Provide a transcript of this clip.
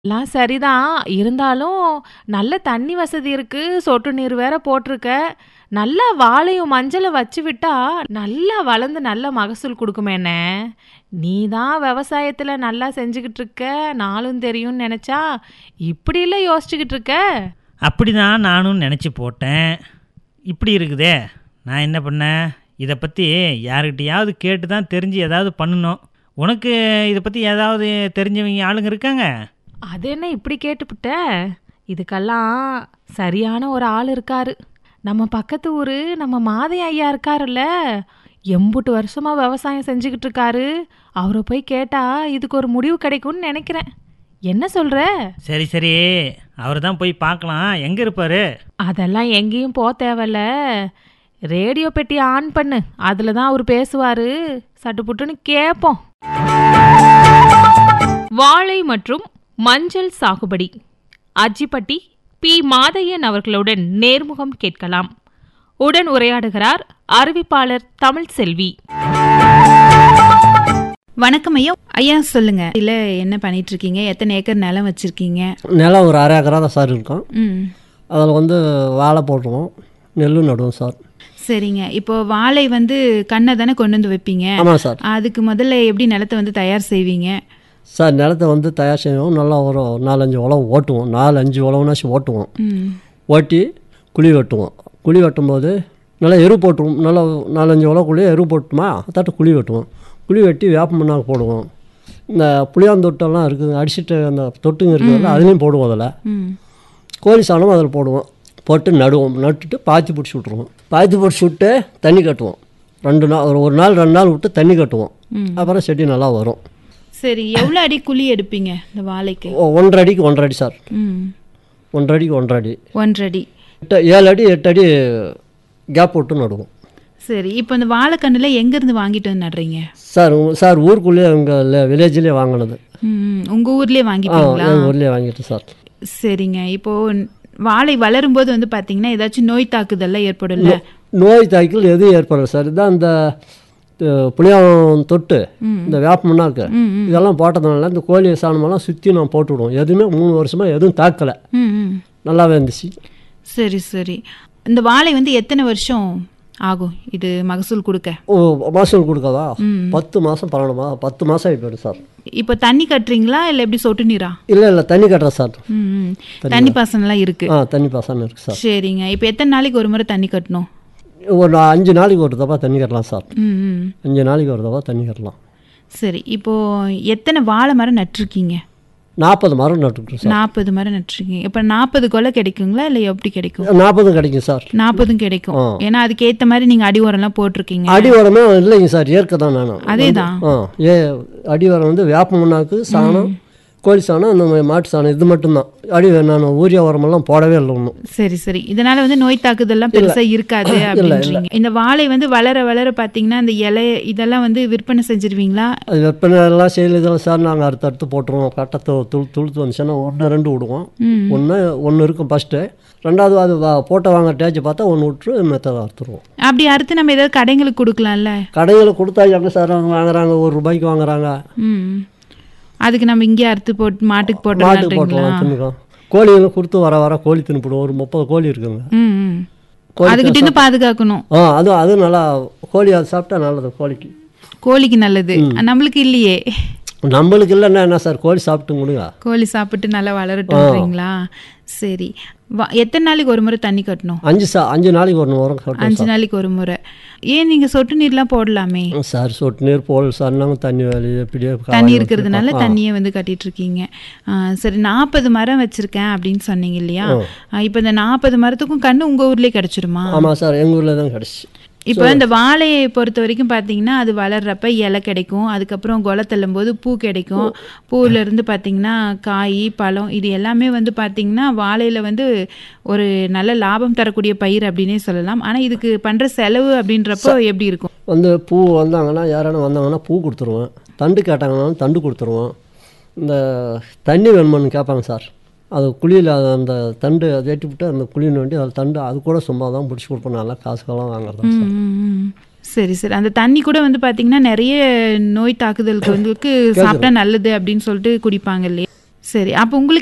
எல்லாம் சரிதான். இருந்தாலும் நல்ல தண்ணி வசதி இருக்கு. சொட்டு நீர் வேற போட்டிருக்க. நல்லா வாழையும் மஞ்சளும் வச்சு விட்டா, நல்லா வளர்ந்து நல்ல மகசூல் குடுக்குமேண்ணே! நீ தான் விவசாயத்துல நல்லா செஞ்சுகிட்டு இருக்க, நாளும் தெரியும்னு நெனச்சா, இப்படில்ல யோசிச்சுக்கிட்டு இருக்க? அப்படிதான் நானும் நினச்சி போட்டேன். இப்படி இருக்குதே! நான் என்ன பண்ணேன்? இத பத்தி யார்கிட்டயாவது கேட்டு தான் தெரிஞ்சு ஏதாவது பண்ணணும். உனக்கு இத பத்தி ஏதாவது தெரிஞ்சவங்க ஆளுங்க இருக்காங்க? அது என்ன இப்படி கேட்டுப்புட்ட? இதுக்கெல்லாம் சரியான ஒரு ஆள் இருக்காரு. நம்ம பக்கத்து ஊரு நம்ம மாதையா ஐயா இருக்காருல்ல, எம்புட்டு வருஷமா விவசாயம் செஞ்சுகிட்டு இருக்காரு. அவர போய் கேட்டா இதுக்கு ஒரு முடிவு கிடைக்கும்னு நெனைக்கிறேன். என்ன சொல்ற? சரி, சரி. அவர தான் போய் பார்க்கலாம். எங்க இருப்பாரு? அதெல்லாம் எங்கேயும் போ தேவையில்ல. ரேடியோ பெட்டிய ஆன் பண்ணு. அதுல தான் அவரு பேசுவாரு. சட்டுப்புட்டுன்னு கேட்போம். வாழை மற்றும் மஞ்சள் சாகுபடி அஜிப்பட்டி பி மாதையன் அவர்களுடன் நேர்முகம் கேட்கலாம். உடன் உரையாடுகிறார் அறிவிப்பாளர் தமிழ்செல்வி. வணக்கம் ஐயா ஐயா சொல்லுங்க இல்ல என்ன பண்ணிட்டு இருக்கீங்க எத்தனை ஏக்கர் நிலம் வச்சிருக்கீங்க நிலம் ஒரு அரை ஏக்கரா தான் சார் இருக்கும் ம் அதில் வந்து வாழை போட்டுருவோம் நெல் நடுவோம் சார் சரிங்க இப்போ வாழை வந்து கண்ணை தானே கொண்டு வந்து வைப்பீங்க ஆமாம் சார் அதுக்கு முதல்ல எப்படி நிலத்தை வந்து தயார் செய்வீங்க சார் நிலத்தை வந்து தயார் செய்வோம் நல்லா ஒரு நாலஞ்சு உழவு ஓட்டுவோம் நாலு அஞ்சு உழவுனாச்சும் ஓட்டுவோம் ம் ஓட்டி குழி வெட்டுவோம் குழி வெட்டும்போது நல்லா எரு போட்டுருவோம் நல்லா நாலஞ்சு உழவுக்குள்ளேயே எரு போட்டுமா தட்டு குழி வெட்டுவோம் குழி வெட்டி வேப்ப மண்ணாக்கு போடுவோம் இந்த புளியாந்தொட்டெல்லாம் இருக்குது அடிச்சிட்டு அந்த தொட்டுங்க இருக்குதுல்ல அதுலேயும் போடுவோம் அதில் ம் கோழி சாணம் அதில் போடுவோம் போட்டு நடுவோம் நட்டுட்டு பாத்தி பிடிச்சி விட்ருவோம் பாத்தி பிடிச்சி விட்டு தண்ணி கட்டுவோம் ரெண்டு நாள் ஒரு ஒரு நாள் ரெண்டு நாள் விட்டு தண்ணி கட்டுவோம் அப்புறம் செடி நல்லா வரும் சரி எவ்வளோ அடி குழி எடுப்பீங்க இந்த வாழைக்கு ஒ- ஒன்றரை அடிக்கு ஒன்றரை அடி சார் ம் ஒன்றரை அடிக்கு ஒன்றரை அடி ஒன்றரை அடி எட்டு ஏழு அடி எட்டு அடி கேப் விட்டு நடுவோம் சரி இப்போ இந்த வாழைக்கண்ணுல எங்கேருந்து வாங்கிட்டு வந்து நடுறீங்க சார் உ- சார் ஊருக்குள்ளேயே எங்கள் வில்லேஜ்லேயே வாங்கினது ம் உங்கள் ஊர்லேயே ஆ வாங்கிப்பீங்களா எங்கள் ஊர்லேயே வாங்கிட்டு சார் சரிங்க இப்போ வாழை வளரும்போது வந்து பார்த்தீங்கன்னா ஏதாச்சும் நோய் தாக்குதல்லாம் ஏற்படும்ல நோய் தாய்க்கல் எதுவும் ஏற்படல சார் இதான் இந்த அஹ், புளியம் தொட்டு இந்த வேப்ப மண்ணாக்கு இதெல்லாம் போட்டதுனால இந்த கோழி சாணமெல்லாம் சுற்றி நான் போட்டு விடுவோம் எதுவுமே மூணு வருஷமாக எதுவும் தாக்கலை ம் ம் நல்லாவே இருந்துச்சு சரி சரி இந்த வாழை வந்து எத்தனை வருஷம் ஆகும் இது மகசூல் கொடுக்க ஓ மாதம் கொடுக்காதா பத்து மாதம் பன்னெண்டு மாதம் பத்து மாதம் ஆகி போயிடும் சார் இப்போ தண்ணி கட்டுறீங்களா இல்லை எப்படி சொட்டு நீரா இல்லை இல்லை தண்ணி கட்டுறேன் சார் ம் ம். தண்ணி பாசனம்லாம் இருக்கு ஆ தண்ணி பாசனம் இருக்குது சார் சரிங்க இப்போ எத்தனை நாளைக்கு ஒரு முறை தண்ணி கட்டணும் ஒரு நா- அஞ்சு நாளைக்கு ஒரு தப்பா தண்ணி கட்டலாம் சார் ம் ம் அஞ்சு நாளைக்கு ஒரு தப்பா தண்ணி கட்டலாம் சரி இப்போ எத்தனை வாழை மரம் நட்டிருக்கீங்க நாற்பது மரம் நட்டுருக்கோம் சார் நாற்பது மரம் நட்டிருக்கீங்க இப்போ நாற்பது கொலை கிடைக்குங்களா இல்லை எப்படி கிடைக்கும் நாற்பதும் கிடைக்கும் சார் நாற்பதும் கிடைக்கும் ஏன்னா அதுக்கு ஏற்ற மாதிரி நீங்கள் அடி உரம்லாம் போட்டிருக்கீங்க அடி உரமே இல்லைங்க சார் இயற்கை தான் நானும் அதேதான் ஆ ஏ அடி உரம் வந்து வேப்ப மண்ணாக்கு சாணம் கோழி சாணம் அந்த மாதிரி மாட்டு சாணம் இது மட்டும்தான் அடி நான் ஊரியா உரமெல்லாம் போடவே இல்லை ஒன்றும் சரி சரி இதனால வந்து நோய் தாக்குதல்லாம் பெருசா இருக்காது அப்படின்றீங்க இந்த வாழை வந்து வளர வளர பாத்தீங்கன்னா அந்த இலை இதெல்லாம் வந்து விற்பனை செஞ்சிருவீங்களா அது வெப்பனை எல்லாம் செய்யல இதெல்லாம் சார் நாங்கள் அடுத்து அடுத்து போட்டுருவோம் கட்டத்தை துள் துளுத்து வந்துச்சுன்னா ஒன்று ரெண்டு விடுவோம் ஒன்று ஒன்று இருக்கும் ஃபஸ்ட்டு ரெண்டாவது அது வா- போட்ட வாங்க டேச்சு பார்த்தா ஒன்று விட்டுரு மெத்ததை அறுத்துருவோம் அப்படி அறுத்து நம்ம ஏதாவது கடைங்களுக்கு கொடுக்கலாம்ல கடையில் கொடுத்தா எங்கே சார் அவங்க வாங்குறாங்க ஒரு ரூபாய்க்கு வாங்குறாங்க ம் அதுக்கு நம்ம இங்கே அறுத்து போட்டு மாட்டுக்கு மாட்டுக்கு போட்டுலான்றீங்களா போட்டுருவோம் தின்னுக்கோம் கோழிகளும் கொடுத்து வர வர கோழி தின்னுப்பிடுவோம் ஒரு முப்பது கோழி இருக்குங்க ம் ம் கோழி அதுக்கிட்ட இருந்து பாதுகாக்கணும் ஆ அதுவும் அதுவும் நல்லா கோழி அது சாப்பிட்டா நல்லது கோழிக்கு கோழிக்கு நல்லது நம்மளுக்கு இல்லையே நம்மளுக்கு இல்லைன்னா என்ன சார் கோழி சாப்பிட்டு முடுங்க கோழி சாப்பிட்டு நல்லா வளரட்டும்ன்றீங்களா சரி வா எத்தனை நாளைக்கு ஒரு முறை தண்ணி கட்டணும் அஞ்சு சா அஞ்சு நாளைக்கு ஒன்று வரும் கட்டும் அஞ்சு நாளைக்கு ஒரு முறை ஏன் நீங்க சொட்டு நீர்லாம் போடலாமே சார் சொட்டு நீர் போல் சார் நாங்கள் தண்ணி வேலையை எப்படியே தண்ணி இருக்கிறதுனால தண்ணியை வந்து கட்டிட்டு இருக்கீங்க ஆ, சரி நாற்பது மரம் வச்சிருக்கேன் அப்படின்னு சொன்னீங்க இல்லையா ஆ, இப்போ இந்த நாற்பது மரத்துக்கும் கண்ணு உங்க ஊர்லயே கிடைச்சிருமா ஆமாம் சார் எங்கள் ஊரில் தான் கிடச்சி இப்போ இந்த வாழையை பொறுத்த வரைக்கும் பார்த்தீங்கன்னா அது வளர்றப்ப இலை கிடைக்கும் அதுக்கப்புறம் கொலை தள்ளும் போது பூ கிடைக்கும் பூவுல இருந்து பார்த்தீங்கன்னா காய் பழம் இது எல்லாமே வந்து பார்த்தீங்கன்னா வாழையில வந்து ஒரு நல்ல லாபம் தரக்கூடிய பயிர் அப்படின்னே சொல்லலாம் ஆனால் இதுக்கு பண்ற செலவு அப்படின்றப்போ எப்படி இருக்கும் வந்து பூ வந்தாங்கன்னா யாரான வந்தாங்கன்னா பூ கொடுத்துருவேன் தண்டு கேட்டாங்கன்னாலும் தண்டு கொடுத்துருவோம் இந்த தண்ணி வேணுமான்னு கேட்பாங்க சார் அது குழியில் அந்த தண்டு அதை ஏற்றி விட்டு அந்த குழின்னு வேண்டி அதில் தண்டு அது கூட சும்மா தான் பிடிச்சி கொடுப்போம் நல்லா காசுக்கெல்லாம் வாங்குறதா சார் ம், ம், ம். சரி சரி அந்த தண்ணி கூட வந்து பார்த்தீங்கன்னா நிறைய நோய் தாக்குதலுக்கு வந்து சாப்பிட்டா நல்லது அப்படின்னு சொல்லிட்டு குடிப்பாங்க இல்லையா சரி அப்போ உங்களுக்கு